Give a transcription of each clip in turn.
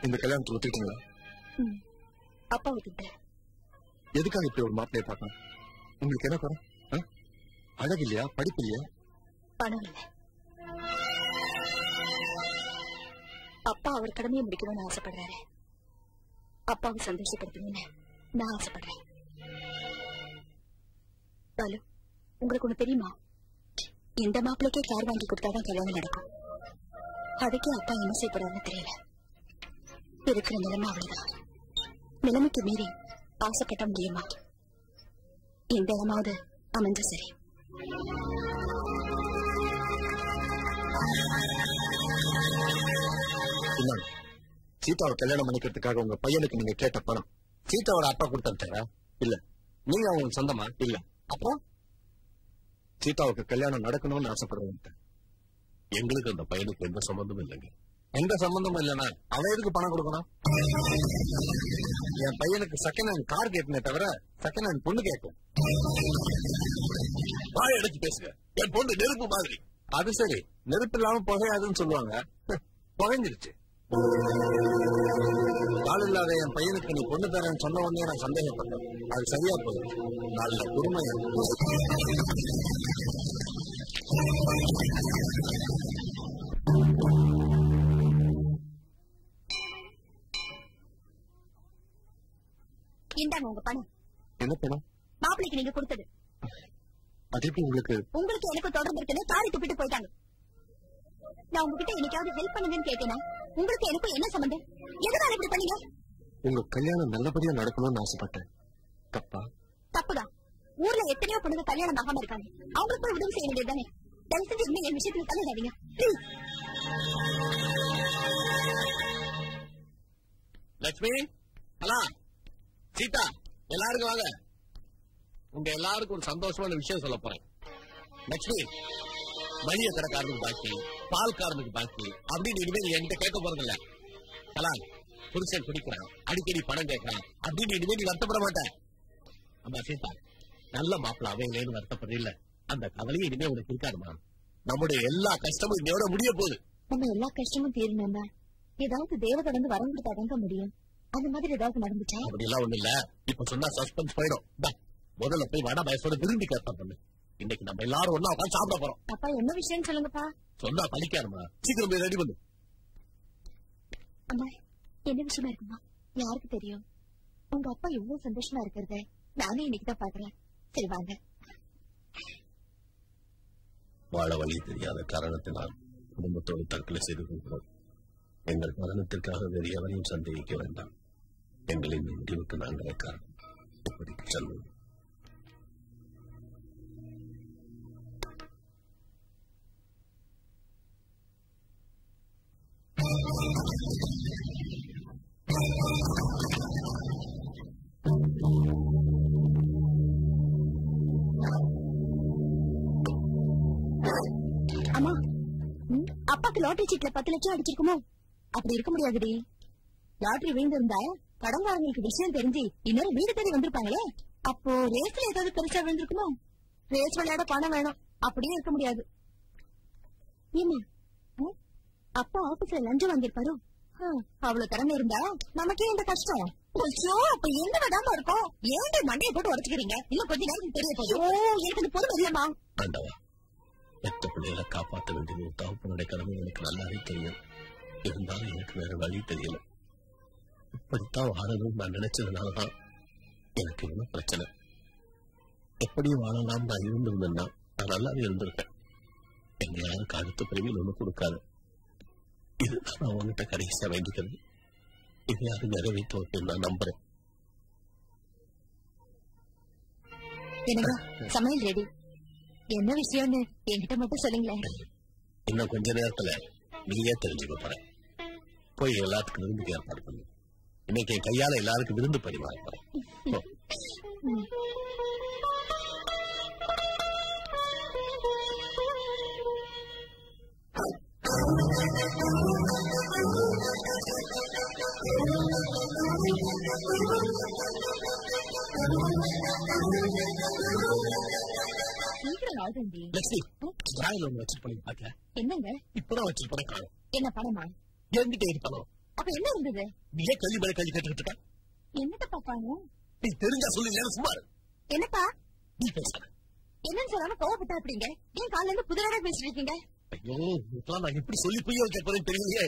இந்த கல்யாணத்தை ஒத்துக்கிட்டீங்களா ம். அப்பா விட்டுட்டேன் எதுக்காக இப்படி ஒரு மாப்பிளைய பார்க்கணும் உங்களுக்கு என்ன குறை ஆ? அழகு இல்லையா படிப்பு இல்லையா பணம் இல்லை அப்பா அவர் கடமையை முடிக்கணும்னு ஆசைப்படுறாரு அப்பாவை சந்தோஷப்படுத்தணும்னு நான் ஆசைப்படுறேன் பாலு உங்களுக்கு ஒண்ணு தெரியுமா இந்த மாப்பிள்ளைக்கே கார் வாங்கி கொடுத்தாதான் கல்யாணம் நடக்கும் அதுக்கே அப்பா என்ன செய்யப்படுறாருன்னு தெரியல இருக்கிற நிலைமை அவ்வளவுதான் நிலைமைக்கு மீறி ஆசைப்பட்ட முடியுமா இந்த இடமாவது அமைஞ்ச சரி இந்தாங்க சீதாவை கல்யாணம் பண்ணிக்கிறதுக்காக உங்க பையனுக்கு நீங்க கேட்ட பணம் சீதாவோட அப்பா கொடுத்தாரா இல்ல நீங்க அவங்களுக்கு சொந்தமா இல்ல அப்புறம் சீதாவுக்கு கல்யாணம் நடக்கணும்னு ஆசைப்படுறவங்க எங்களுக்கு அந்த பையனுக்கு எந்த சம்பந்தமும் இல்லைங்க எந்த சம்பந்தமும் இல்லைன்னா அவன் எதுக்கு பணம் கொடுக்கணும் என் பையனுக்கு செகண்ட் ஹேண்ட் கார் கேட்கனே தவிர செகண்ட் ஹேண்ட் பொண்ணு கேட்கும் வாய் அடைச்சு பேசுங்க என் பொண்ணு நெருப்பு மாதிரி அது சரி நெருப்பு இல்லாம புகையாதுன்னு சொல்லுவாங்க புகைஞ்சிருச்சு ஆள் இல்லாத என் பையனுக்கு நீ பொண்ணு தரேன்னு சொன்ன உடனே நான் சந்தேகப்பட்டேன் அது சரியா போகுது நல்ல குடும்பம் இந்தாங்க உங்க பணம் என்ன பணம் மாப்பிள்ளைக்கு நீங்க கொடுத்தது அது எப்படி உங்களுக்கு உங்களுக்கு எனக்கு தொடர்பு இருக்குன்னு காரி துப்பிட்டு போயிட்டாங்க நான் உங்ககிட்ட என்னைக்காவது ஹெல்ப் பண்ணுங்கன்னு கேட்டேனா உங்களுக்கு எனக்கும் என்ன சம்பந்தம் எதனால இப்படி பண்ணீங்க உங்க கல்யாணம் நல்லபடியா நடக்கணும்னு ஆசைப்பட்டேன் தப்பா தப்புதான் ஊர்ல எத்தனையோ பொண்ணுங்க கல்யாணம் ஆகாம இருக்காங்க அவங்களுக்கு போய் உதவி செய்ய வேண்டியது தானே தயவு செஞ்சு இனிமே என் விஷயத்துல தலையிடாதீங்க Please. லட்சுமி ஹலோ சீதா எல்லாருக்கும் வாங்க உங்க எல்லாருக்கும் ஒரு சந்தோஷமான விஷயம் சொல்ல போறேன் லட்சுமி மளிகை கடைக்காரனுக்கு பாக்கி பால்காரனுக்கு பாக்கி அப்படின்னு இனிமேல் நீ என்கிட்ட கேட்க போறதில்ல ஹலா புருஷன் குடிக்கிறான் அடிக்கடி பணம் கேட்கறான் அப்படின்னு இனிமேல் நீ வருத்தப்பட மாட்டேன் ஆமா சீதா நல்ல மாப்பிள்ள அவைங்களேன்னு வருத்தப்படுற இல்ல அந்த கவலையும் இனிமே உனக்கு இருக்காதுமா நம்முடைய எல்லா கஷ்டமும் இன்னையோட முடிய போகுது நம்ம எல்லா கஷ்டமும் தீரணும்னா ஏதாவது தேவதை வந்து வரம் கொடுத்தாதாங்க முடியும் அந்த மாதிரி ஏதாவது நடந்துச்சா அப்படி எல்லாம் ஒண்ணு இல்ல இப்ப சொன்னா சஸ்பென்ஸ் போயிடும் இந்தா, முதல்ல போய் வட பயசோட விரும்பி கேட்பா பண்ணு இன்னைக்கு நம்ம எல்லாரும் ஒண்ணா உட்காந்து சாப்பிட போறோம் அப்பா என்ன விஷயம் சொல்லுங்கப்பா சொன்னா பலிக்காருமா சீக்கிரம் போய் ரெடி பண்ணு அம்மா என்ன விஷயமா இருக்குமா யாருக்கு தெரியும் உங்க அப்பா எவ்வளவு சந்தோஷமா இருக்கிறத நானே இன்னைக்கு தான் பாக்குறேன் சரி வாங்க வாழ வழி தெரியாத காரணத்தினால் குடும்பத்தோடு தற்கொலை செய்து கொள்கிறோம் எங்கள் மரணத்திற்காக வேறு எவரையும் சந்தேகிக்க வேண்டாம் எங்களின் முடிவுக்கு நாங்களே காரணம் இப்படிக்கு செல்வோம் அம்மா ம், அப்பாக்கு லாட்டரி சீட்ல பத்து லட்சம் அடிச்சிருக்குமோ அப்படி இருக்க முடியாதுடி லாட்டரி விழுந்திருந்தா கடன்காரங்களுக்கு விஷயம் தெரிஞ்சு இன்னொரு வீடு தேடி வந்திருப்பாங்களே அப்போ ரேஸ்ல ஏதாவது பெருசா விழுந்திருக்குமோ ரேஸ் விளையாட பணம் வேணும் அப்படியே இருக்க முடியாது ஏமா ம், அப்பா ஆபீஸ்ல லஞ்சம் வாங்கியிருப்பாரோ ஹம், அவ்வளவு திறமை இருந்தா நமக்கே இந்த கஷ்டம் ஐயோ, அப்ப என்ன விடாம இருக்கும் ஏன்டி மண்டையை போட்டு உடச்சுக்கிறீங்க இல்ல கொஞ்ச நேரம் தெரிய போகுது ஓ எனக்கு இது பொறுமை இல்லம்மா ஆண்டவா பெத்த பிள்ளைகளை காப்பாற்ற வேண்டிய ஒரு தகப்பனுடைய கடமை எனக்கு நல்லாவே தெரியும் இருந்தாலும் எனக்கு வேற வழி தெரியல இப்படித்தான் வாழணும்னு நான் நினைச்சதுனாலதான் எனக்கு இவ்வளவு பிரச்சனை எப்படி வாழலாம் நான் இருந்திருந்தேன்னா நான் நல்லாவே இருந்திருக்கேன் எங்க யாருக்கு அடுத்த பிறவியில் ஒண்ணு கொடுக்காது இதுதான் நான் உங்ககிட்ட கடைசியா வேண்டிக்கிறது இது யாரும் நிறைவேற்ற வைப்பேன் நான் நம்புறேன் என்னங்க சமையல் ரெடி என்ன விஷயம்னு என்கிட்ட மட்டும் சொல்லுங்களேன் இன்னும் கொஞ்ச நேரத்துல நீயே தெரிஞ்சுக்க போற போய் எல்லாத்துக்கும் விருந்துக்கு ஏற்பாடு பண்ணு இன்னைக்கு என் கையால எல்லாருக்கும் விருந்து பரிமாற போறேன் போ. சீக்கிரம் ஆகுதுண்டி லட்சுமி டிராயில ஒண்ணு வச்சுட்டு போய் பாக்கல என்னங்க இப்பதான் வச்சுட்டு போன காணும் என்ன பணமா என்கிட்ட இருக்கணும் அப்ப என்ன இருந்தது நீ ஏன் கல்வி மேல கல்வி கேட்டுக்கிட்டு இருக்க என்னத்த பாப்பாங்க நீ தெரிஞ்சா சொல்லு நேரம் சும்மா இரு. என்னப்பா நீ பேசாத என்னன்னு சொல்லாம கோவப்பட்டா அப்படிங்க ஏன் காலையில இருந்து புதிராக பேசிட்டு இருக்கீங்க ஐயோ இதெல்லாம் நான் எப்படி சொல்லி புரிய வைக்க போறேன்னு தெரியலையே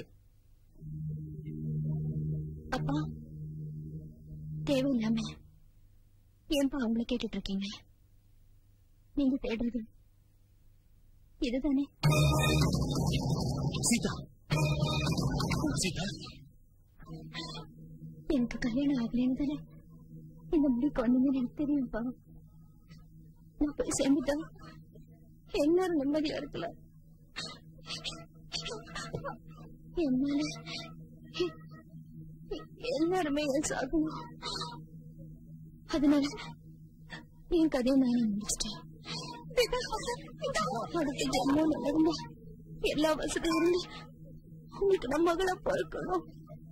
அப்பா தேவையில்லாம ஏன்பா அவங்கள கேட்டுட்டு இருக்கீங்க நீங்க தேடுறது இதுதானே சீதா சீதா எனக்கு கல்யாணம் ஆகலைன்னு தானே இந்த முடிவு கொண்டீங்கன்னு எனக்கு தெரியும்ப்பா நான் போய் சேர்ந்துட்டா எல்லாரும் நிம்மதியா இருக்கல என்னால எல்லாருமே என் சாகணும் அதனால என் கதையை நான் முடிச்சிட்டேன் அடுத்த ஜென்மம் நடந்து எல்லா வசதியும் இருந்து உங்களுக்கு நம்ம மகளா பிறக்கணும்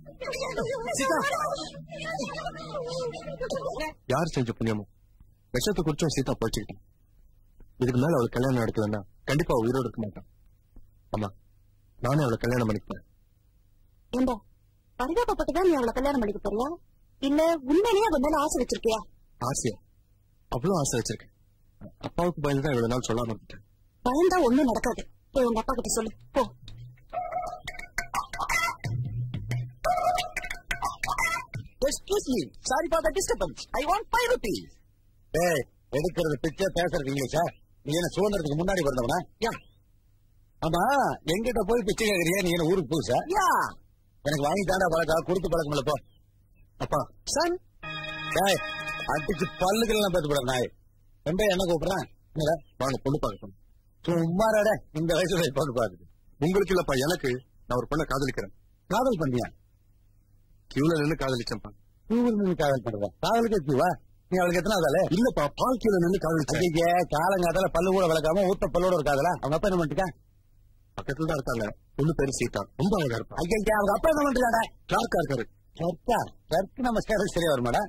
யார் செஞ்ச புண்ணியமோ விஷத்தை குறிச்சும் சீதா போச்சுக்கிட்டான் இதுக்கு மேல அவளுக்கு கல்யாணம் நடக்கலன்னா கண்டிப்பா அவ உயிரோடு இருக்க மாட்டான் ஆமா நானே அவளை கல்யாணம் பண்ணிப்பேன் ஏண்டா பரிதாபப்பட்டுதான் நீ அவளை கல்யாணம் பண்ணிக்க போறியா இல்ல உண்மையிலேயே அவன் மேல ஆசை வச்சிருக்கியா ஆசையா அவ்வளவு ஆசை வச்சிருக்கேன் அப்பாவுக்கு பயந்துதான் இவ்வளவு நாள் சொல்லாம விட்டேன் பயந்தா ஒண்ணும் நடக்காது போய் உங்க அப்பா கிட்ட சொல்லு போ excuse me sorry for the disturbance I want five rupees ஏய் எடுக்கிறது பிச்சை பேசுறது இங்கிலீஷா நீ என்ன சுதந்திரத்துக்கு முன்னாடி பிறந்தவனா யா ஆமா எங்கிட்ட போய் பிச்சை கேக்குறியா நீ என்ன ஊருக்கு புதுசா யா எனக்கு வாங்கி தாண்டா பழக்கம் கொடுத்து பழக்கம் இல்ல போ அப்பா சன் டேய் அடிச்சு பல்லுக்கெல்லாம் பார்த்து போட நாய் ரொம்ப என்ன கூப்பிடுறேன் என்னடா வாங்க பொண்ணு பார்க்கணும் சும்மா ரெடே இந்த வயசுல பொண்ணு பார்க்குது உங்களுக்கு இல்லப்பா எனக்கு நான் ஒரு பொண்ணை காதலிக்கிறேன் காதல் பண்ணியா கியூல நின்னு காதலிச்சேன்ப்பா கியூவில் நின்னு காதல் பண்றதா காதலுக்கு கியூவா நீ அவளுக்கு எத்தனை ஆதால இல்லப்பா பால் கியூல நின்னு காதலிச்சேன் ஐயே காலங்காதால பல்லு கூட விளக்காம ஊத்த பல்லோட இருக்காதல அவங்க அப்பா என்ன பண்ணிட்டான் பக்கத்துல தான் இருக்காங்க பொண்ணு பேரு சீதா ரொம்ப அழகா இருப்பா ஐயா அவங்க அப்பா என்ன பண்ணிட்டாடா கிளார்க்கா இருக்காரு கிளார்க்கா கிளார்க்கு நம்ம ஸ்டேட்டஸ் சரியா வருமாடா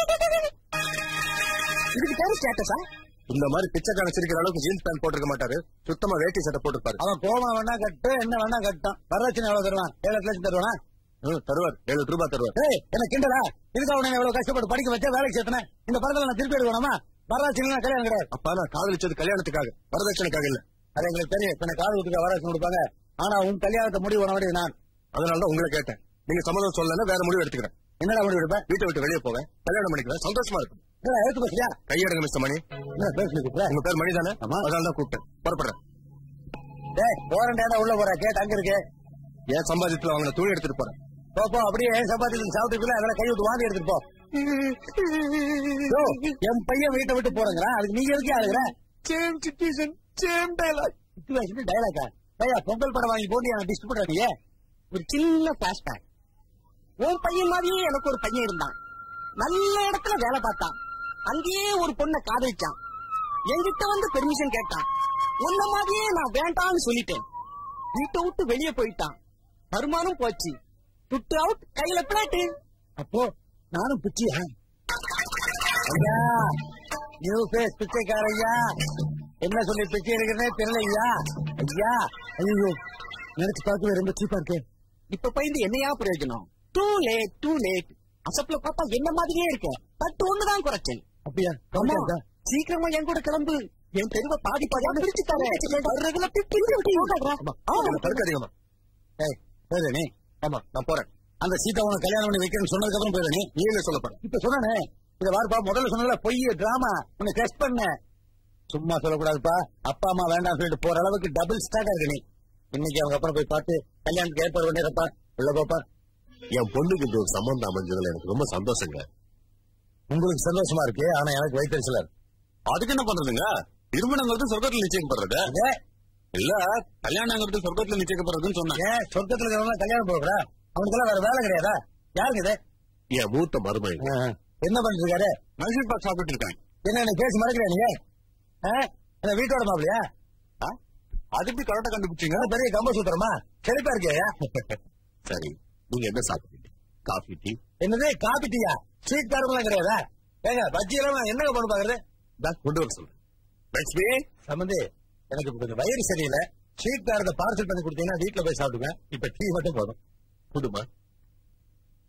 இதுக்கு பேரு ஸ்டேட்டஸா இந்த மாதிரி பிச்சைக்கான சிரிக்கிற அளவுக்கு ஜீன்ஸ் பேண்ட் போட்டிருக்க மாட்டாரு சுத்தமா வேட்டி சட்டை போட்டிருப்பாரு அவன் கோமா வேணா கட்டு என்ன வேணா கட்டும் வரதட்சணை எவ்வளவு தருவான் ஏழு எட்டு லட்சம் தருவானா தருவார் ஏழு எட்டு ரூபாய் தருவார் ஏய் என்ன கிண்டலா இதுக்கு அவனை எவ்வளவு கஷ்டப்பட்டு படிக்க வச்சா வேலைக்கு சேர்த்தன இந்த படத்துல நான் திருப்பி எடுக்கணுமா வரதட்சணை கல்யாணம் கிடையாது அப்பா நான் காதலிச்சது கல்யாணத்துக்காக வரதட்சணைக்காக இல்ல அது எங்களுக்கு தெரியும் இப்ப நான் காது கொடுக்க வரதட்சணை கொடுப்பாங்க ஆனா உன் கல்யாணத்தை முடிவு பண்ண வேண்டியது நான் அதனால தான் உங்களை கேட்டேன் நீங்க சம்மதம் சொல்லல வேற முடிவு எடுத்துக்கிறேன் என்னடா முடிவு எடுப்பேன் வீட்டை விட்டு வெளியே போவேன் கல்யாணம் பண்ணிக்கிறேன் சந்தோஷமா இருக்கும் எடுத்து பேசுறியா கையெடுங்க மிஸ்டர் மணி என்ன பேசுறது உங்க பேர் மணி தானே அதனால தான் கூப்பிட்டேன் புறப்படுறேன் டேய் போறேன்டா உள்ள போற கேட் அங்க இருக்கு ஏன் சம்பாதித்துல வாங்கின துணி எடுத்துட்டு போறேன் போ போ அப்படியே ஏன் சம்பாதித்துல சாப்பிட்டுக்குள்ள அதெல்லாம் கை விட்டு வாந்தி எடுத்துட்டு போ யோ, என் பையன் வீட்டை விட்டு போறேங்கிறான் அதுக்கு நீங்க எதுக்கு ஆளுகிற same situation same dialogue situation டைலாக்கா பையா பொங்கல் படம் வாங்கி போட்டு எனக்கு டிஸ்ட் பண்றீங்க ஒரு சின்ன பிளாஷ்பேக் உன் பையன் மாதிரியே எனக்கு ஒரு பையன் இருந்தான் நல்ல இடத்துல வேலை பார்த்தான் அங்கேயே ஒரு பொண்ணை காதலிச்சான் என்கிட்ட வந்து பெர்மிஷன் கேட்டான் உன்ன மாதிரியே நான் வேண்டாம்னு சொல்லிட்டேன் வீட்டை விட்டு வெளியே போயிட்டான் வருமானம் போச்சு துட்டு அவுட் கையில பிளாட்டு அப்போ நானும் பிச்சையா ஐயா நியூ ஃபேஸ் பிச்சைக்காரையா என்ன சொல்லி பிச்சை எடுக்கிறனே தெரியல ஐயா ஐயா ஐயோ நினைச்சு பார்க்கவே ரொம்ப சீப்பா இருக்கு இப்ப பயந்து என்னையா பிரயோஜனம் டூ லேட் டூ லேட் அசப்ல பார்த்தா என்ன மாதிரியே இருக்க பட் ஒண்ணுதான் குறைச்சேன் அப்படியா ஆமா. கம்மியா இருக்கா? சீக்கிரமா என் கூட கிளம்பு என் தெருவை பாதி பாதியா பிரிச்சு தரேன் ஆமா ஆமா தடுக்காதீங்கம்மா ஏய் போயிரு நீ ஆமா நான் போறேன் அந்த சீதா உனக்கு கல்யாணம் பண்ணி வைக்கிறேன்னு சொன்னதுக்கு அப்புறம் போயிரு நீ நீ என்ன சொல்ல போற இப்ப சொன்னானே இத வாருப்பா முதல்ல சொன்னல பொய் டிராமா உன்னை டெஸ்ட் பண்ண சும்மா சொல்லக்கூடாதுப்பா அப்பா அம்மா வேண்டாம் சொல்லிட்டு போற அளவுக்கு டபுள் ஸ்டார்ட் இருக்கு நீ இன்னைக்கு அவங்க அப்புறம் போய் பார்த்து கல்யாணத்துக்கு ஏற்பாடு பண்ணிடுறப்பா உள்ள போப்பா என் பொண்ணுக்கு இந்த ஒரு சம்பந்தம் அமைஞ்சதுல எனக்கு ரொம்ப சந்தோஷங்க உங்களுக்கு சந்தோஷமா இருக்கு ஆனா எனக்கு வயிற்றுல அதுக்கு என்ன பண்றதுங்க திருமணங்கிறது சொர்க்கத்துல நிச்சயம் பண்றது இல்ல கல்யாணங்கிறது சொர்க்கத்துல நிச்சயம் பண்றதுன்னு சொன்னேன் ஏன் சொர்க்கத்துல இருக்கிறவங்க கல்யாணம் போகிறா அவனுக்கெல்லாம் வேற வேலை கிடையாதா யாருக்கு இது என் மூத்த மருமை என்ன பண்ணிட்டு இருக்காரு மைசூர் பாக் சாப்பிட்டு இருக்கேன் என்ன என்ன பேசி மறக்கிறேன் நீங்க ஆ? என்ன வீட்டோட மாப்பிளையா ஆ? அது எப்படி கரெக்டா கண்டுபிடிச்சீங்க அது பெரிய கம்ப சூத்திரமா செழிப்பா இருக்கேயா சரி நீங்க என்ன சாப்பிட்டீங்க காஃபி டீ என்னது காபி டீயா ஸ்வீட் காரமெல்லாம் கிடையாதா ஏங்க பஜ்ஜி எல்லாம் என்னங்க பண்ணு பாக்குறது தான் கொண்டு வர சொல்றேன் லட்சுமி சம்பந்தி எனக்கு இப்ப கொஞ்சம் வயிறு சரியில்லை ஸ்வீட் காரத்தை பார்சல் பண்ணி கொடுத்தீங்கன்னா வீட்டுல போய் சாப்பிடுவேன் இப்ப டீ மட்டும் போதும் குடுமா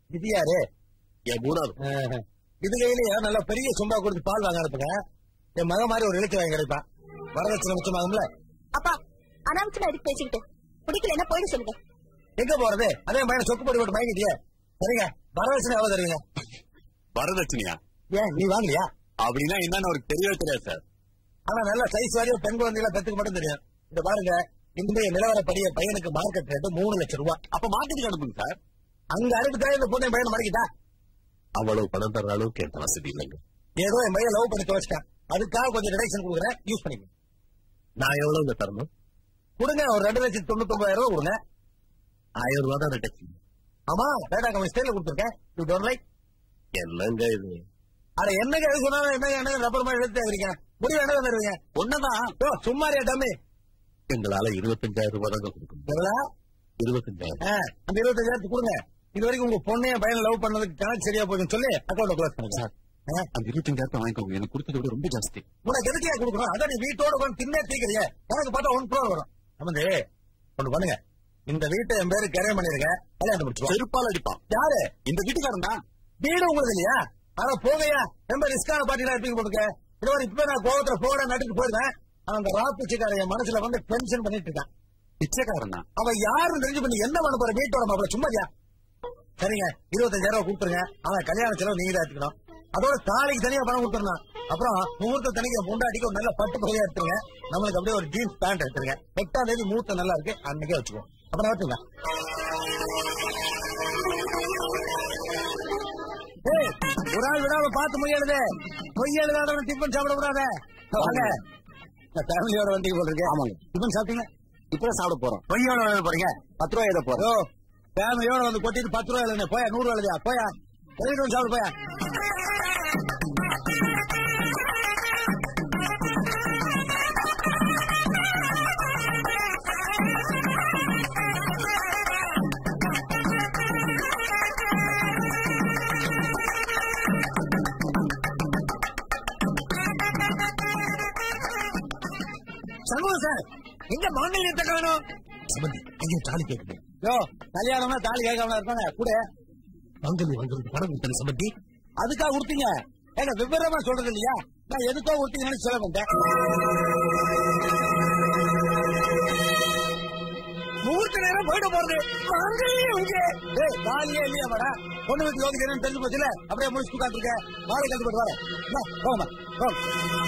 இது யாரு என் மூணாவது ஆஹ். இது கையிலேயே நல்லா பெரிய சும்பா கொடுத்து பால் வாங்க அனுப்புங்க என் மக மாதிரி ஒரு இலக்கு வாங்கி கிடைப்பான் வரதட்சணை மிச்சமாகும்ல அப்பா அனாவசியமா எதுக்கு பேசிக்கிட்டு பிடிக்கலன்னா போயிட சொல்லுங்க எங்க போறது அதே மாதிரி சொக்கு போட்டு போட்டு வாங்கிட்டியே சரிங்க வரதட்சணை எவ்வளவு தருவீங்க வரதட்சணையா ஏன் நீ வாங்கலையா அப்படின்னா என்னன்னு அவருக்கு தெரியவே தெரியாது சார் ஆனா நல்ல சைஸ் வாரியா பெண் குழந்தைகளை பெத்துக்கு மட்டும் தெரியும் இந்த பாருங்க இன்றைய நிலவரப்படிய பையனுக்கு மார்க்கெட் ரேட்டு மூணு லட்சம் ரூபாய் அப்ப மார்க்கெட்டுக்கு அனுப்புங்க சார் அங்க அறுபது இந்த பொண்ணு என் பையனை மறைக்கிட்டா அவ்வளவு பணம் தர்ற அளவுக்கு என் வசதி இல்லைங்க ஏதோ என் பையன் லவ் பண்ணி துவச்சிட்டான் அதுக்காக கொஞ்சம் ரிடக்ஷன் கொடுக்குறேன் யூஸ் பண்ணிக்க நான் எவ்வளவுங்க தரணும் கொடுங்க ஒரு ரெண்டு லட்சத்தி தொண்ணூத்தி ஒன்பதாயிரம் ரூபாய் கொடுங்க ஆயிரம் ரூபாய் தான் ரிடக்ஷன் ஆமா டேட்டா கம்பெனி ஸ்டைல கொடுத்துருக்கேன் யூ டோன்ட் லைக் என்னங்க இது அட என்னங்க எது சொன்னாலும் என்னங்க என்னங்க ரப்பர் மாதிரி எடுத்து வைக்கிறீங்க முடிவு என்ன தருவீங்க ஒன்னதான் ஓ சும்மாரியா டம்மி எங்களால இருபத்தஞ்சாயிரம் ரூபாய் தாங்க கொடுக்க முடியும் எவ்வளோ இருபத்தஞ்சாயிரம் ஆ, அந்த இருபத்தஞ்சாயிரத்து கொடுங்க இது வரைக்கும் உங்க பொண்ணைய பையனை லவ் பண்ணதுக்கு கணக்கு சரியா போகுதுன்னு சொல்லி அக்கௌண்ட் க்ளோஸ் பண்ணுங்க சார். ஆ, அந்த இருபத்தஞ்சாயிரத்தை வாங்கிக்கோங்க எனக்கு கொடுத்ததை விட ரொம்ப ஜாஸ்தி உனக்கு எதுக்கே கொடுக்கணும் அதான் நீ வீட்டோட உட்காந்து தின்னே தீக்கிறீங்க எனக்கு பார்த்தா ஒன் ப்ரோ வரும் வந்து ஒண்ணு பண்ணுங்க இந்த வீட்டை என் பேரு கரையம் பண்ணிருங்க கல்யாணம் முடிச்சுவோம் செருப்பால் அடிப்பான் யாரு இந்த வீட்டுக்காரன் தான் வீடு உங்களுக்கு இல்லையா அத போகையா ரொம்ப ரிஸ்கான பாட்டிலாம் இருப்பீங்க போட்டுக்க இது மாதிரி இப்ப நான் கோவத்துல போட நட்டுக்கு போயிருந்தேன் அவன் அந்த ராப்பிச்சுக்கார என் மனசுல வந்து டென்ஷன் பண்ணிட்டு இருக்கான் பிச்சைக்காரன் தான் அவன் யாருன்னு தெரிஞ்சு பண்ணி என்ன பண்ண போற வீட்டோட மாப்பிள சும்மாதியா சரிங்க இருபத்தஞ்சாயிரம் ரூபாய் கொடுத்துருங்க அவன் கல்யாண செலவு நீங்க தான் எடுத்துக்கணும் அதோட தாலிக்கு தனியா பணம் கொடுத்துருந்தான் அப்புறம் முகூர்த்த தனிக்கு பொண்டாட்டிக்கு ஒரு நல்ல பட்டு பகுதியா எடுத்துருங்க நம்மளுக்கு அப்படியே ஒரு ஜீன்ஸ் பேண்ட் எடுத்துருங்க எட்டாம் தேதி முகூர்த்தம் நல்லா இருக்கு அன்னைக்கே வச்சுக்குவோம் அப்புறம் வரட்டுங்க ஏய், ஒரு ஆள் விடாம பார்த்து முயலுது பொய் எழுதாதவன் டிஃபன் சாப்பிட கூடாத வாங்க ஃபேமிலியோட வண்டிக்கு போட்டிருக்கேன் ஆமாங்க டிஃபன் சாப்பிட்டீங்க இப்பதான் சாப்பிட போறோம் பொய்யோட எழுத போறீங்க பத்து ரூபாய் எழுத போறோம் ஓ ஃபேமிலியோட வந்து கொட்டிட்டு பத்து ரூபா எழுதுங்க போயா நூறு ரூபா எழுதியா போயா எழுதிட்டு வந்து சாப்பிடு போயா சண்முகம் சார் எங்க மாங்கல்யத்தை காணும் சம்பந்தி எங்க தாலி கேட்குது யோ கல்யாணம்னா தாலி கேட்காம இருப்பாங்க கூட மங்கலி வாங்குறது பணம் கொடுத்தன சம்பந்தி அதுக்காக கொடுத்தீங்க ஏங்க விவரமா சொல்றது இல்லையா நான் எதுக்கோ கொடுத்தீங்கன்னு சொல்ல வந்தேன் முகூர்த்த நேரம் போயிட போறது மாங்கல்யம் இங்கே. ஏய், தாலியே இல்லையா மேடா பொண்ணு வீட்டு யோகிக்கு என்னன்னு தெரிஞ்சு போச்சுல அப்படியே முடிச்சு உட்காந்துருக்க வாழை கழுத்து போட்டு வர போமா போங்க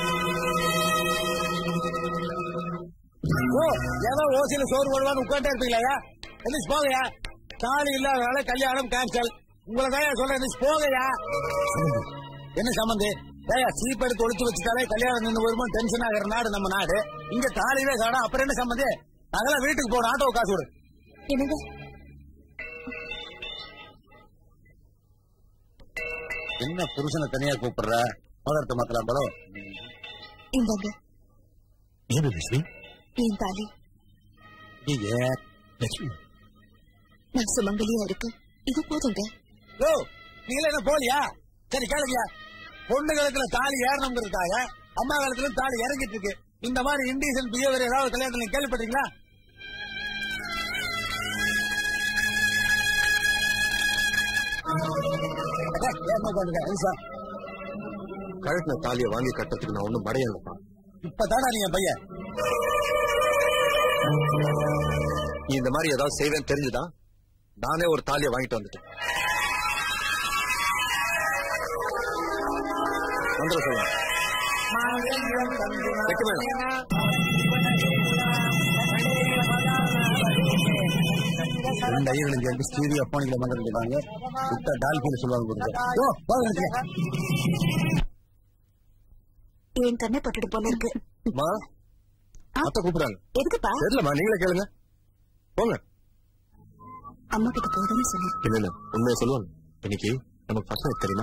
ஓ ஏதோ ஓசியில சோறு போடுவான்னு உட்காந்துட்டே இருப்பீங்களா எந்திரிச்சு போகையா தாலி இல்லாதனால கல்யாணம் கேன்சல் உங்களை தான் சொல்றேன் எந்திரிச்சு போகையா என்ன சம்பந்தி ஏயா சீப் எடுத்து ஒழிச்சு வச்சுட்டாலே கல்யாணம் நின்று வருமோ டென்ஷன் ஆகிற நாடு நம்ம நாடு இங்க தாலியிலே காணும் அப்புறம் என்ன சம்பந்தி அதெல்லாம் வீட்டுக்கு போகணும் ஆட்டோ காசு கொடு என்னங்க என்ன புருஷனை தனியா கூப்பிடுற மதர்த்த மக்களா படம் இந்தாங்க ஏன் லட்சுமி என் தாலி லட்சுமி நான் சுமங்கலியா இருக்கு இது போதுங்க ஓ நீங்களே என்ன போலியா சரி கேளுங்கயா பொண்ணு காலத்துல தாலி ஏறணுங்கிறதுக்காக அம்மா காலத்துல தாலி இறங்கிட்டு இருக்கு இந்த மாதிரி இண்டீசன் பிஹேவியர் ஏதாவது கல்யாணத்துல நீங்க கேள்விப்பட்டீங்களா அடே, ஏன் உட்காந்துருக்க? ஐசா, கழுத்துல தாலியை வாங்கி கட்டுறதுக்கு நான் ஒண்ணும் மடையலப்பா இப்பதானா நீ என் பையன் நீ இந்த மாதிரி ஏதாவது செய்வேன்னு தெரிஞ்சுதா நானே ஒரு தாலியை வாங்கிட்டு வந்துட்டேன் வந்துட சொல்லுங்க வைக்க வேணாம் ரெண்டு ஐயர் இங்க வந்து ஸ்டீரியோ போனிக்கல மந்திரிக்கிறாங்க விட்டா டால்பின் சொல்லுவாங்க கொடுங்க. ஓ, போங்க நிறுத்துங்க. என் கண்ணை பட்டுட்டு போல இருக்கு மா அத்தை கூப்பிடுறாங்க எதுக்குப்பா தெரியலம்மா நீங்களே கேளுங்க போங்க அம்மா கிட்ட போதும்னு சொன்னேன் இல்ல உண்மையை சொல்லுவாங்க இன்னைக்கு நமக்கு ஃபர்ஸ்ட் நைட் தெரியுமா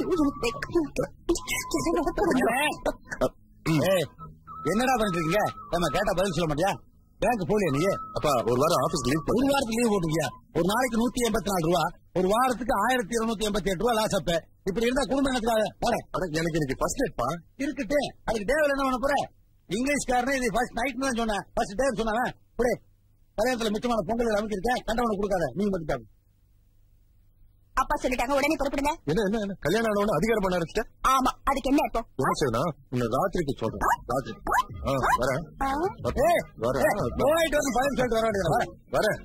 ஏய், என்னடா பண்ணிட்டு இருக்கீங்க நம்ம கேட்டா பதில் சொல்ல மாட்டியா பேங்க் போலியா நீ அப்பா ஒரு வாரம் ஆபீஸ் லீவ் ஒரு பண்ணு வாரத்துக்கு லீவ் போட்டுக்கியா ஒரு நாளைக்கு நூத்தி எண்பத்தி நாலு ரூபா ஒரு வாரத்துக்கு ஆயிரத்தி இருநூத்தி எண்பத்தி எட்டு ரூபா லாஸ் அப்ப இப்படி இருந்தா குடும்பம் என்னத்துக்காக போட அட, எனக்கு இன்னைக்கு ஃபர்ஸ்ட் நைட்ப்பா இருக்கட்டு அதுக்கு டேவில் என்ன பண்ண போற இங்கிலீஷ்காரனே இது ஃபர்ஸ்ட் நைட் தான் சொன்னேன் ஃபர்ஸ்ட் டே சொன்னாங்க புடே கல்யாணத்துல மிச்சமான பொங்கல் அமைக்கிருக்கேன் கண்டவனுக்கு கொடுக்காத நீ மட்டும் அப்பா சொல்லிட்டாங்க உடனே புறப்படுங்க என்ன என்ன என்ன கல்யாணம் ஆனவன அதிகாரம் பண்ண ஆரம்பிச்சிட்ட ஆமா அதுக்கு என்ன இப்போ என்ன செய்யணும் உன்னை ராத்திரிக்கு சொல்றேன் ராத்திரி ஆ, வரேன் ஆ? ஓகே, வரேன் போயிட்டு வந்து பயம் சொல்லிட்டு வர வேண்டியது வரேன், வரேன்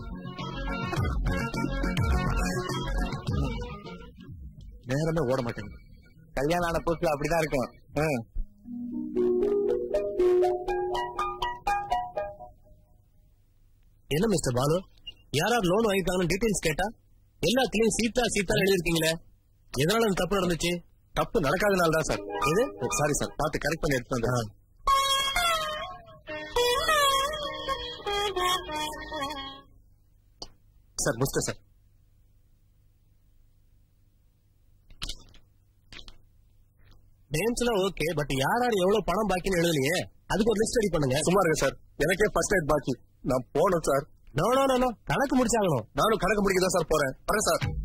நேரமே ஓட மாட்டேங்குது கல்யாணம் ஆன புதுசுல அப்படிதான் இருக்கும் ஆ. என்ன மிஸ்டர் பாலு யாராவது லோன் வாங்கிருக்காங்கன்னு டீடைல்ஸ் கேட்டா எல்லாத்துலயும் சீதா சீதா எழுதிருக்கீங்களே எதனால இந்த தப்பு நடந்துச்சு தப்பு நடக்காதனால தான் சார் இது சாரி சார் பார்த்து கரெக்ட் பண்ணி எடுத்து வந்தேன் சார் முடிச்சிட்டேன் சார் நேம்ஸ் எல்லாம் ஓகே பட் யார் யார் எவ்வளவு பணம் பாக்கின்னு எழுதலையே அதுக்கு ஒரு லிஸ்ட் ரெடி பண்ணுங்க சும்மா இருங்க சார் எனக்கே ஃபர்ஸ்ட் எய்ட் பாக்கி நான் போகணும் sir no no no no கணக்கு முடிச்சாகணும் நானும் கணக்கு முடிக்க தான் சார் போறேன் வரேன் சார்